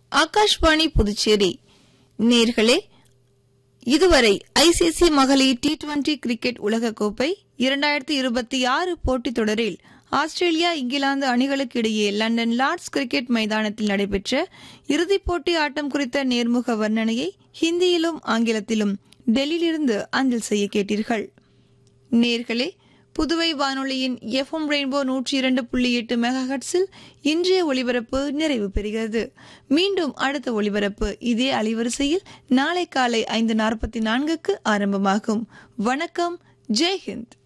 ஆகாஷ்வாணி புதுச்சேரி நேர்களே இதுவரை ஐசிசி மகளிர் டி டுவெண்டி கிரிக்கெட் உலகக்கோப்பை இரண்டாயிரத்தி இருபத்தி ஆறு போட்டித் தொடரில் ஆஸ்திரேலியா இங்கிலாந்து அணிகளுக்கு இடையே லண்டன் லார்ட்ஸ் கிரிக்கெட் மைதானத்தில் நடைபெற்ற இறுதிப் போட்டி ஆட்டம் குறித்த நேர்முக வர்ணனையை ஹிந்தியிலும் ஆங்கிலத்திலும் டெல்லியிலிருந்து அஞ்சல் செய்ய கேட்டீர்கள் நேர்களே புதுவை வானொலியின் எஃப்எம் ரெயின்போ நூற்றி இரண்டு புள்ளி எட்டு மெகாஹட்ஸில் இன்றைய ஒளிபரப்பு நிறைவு பெறுகிறது மீண்டும் அடுத்த ஒளிபரப்பு இதே அலைவரிசையில் நாளை காலை ஐந்து நாற்பத்தி நான்குக்கு ஆரம்பமாகும் வணக்கம் ஜெய்ஹிந்த்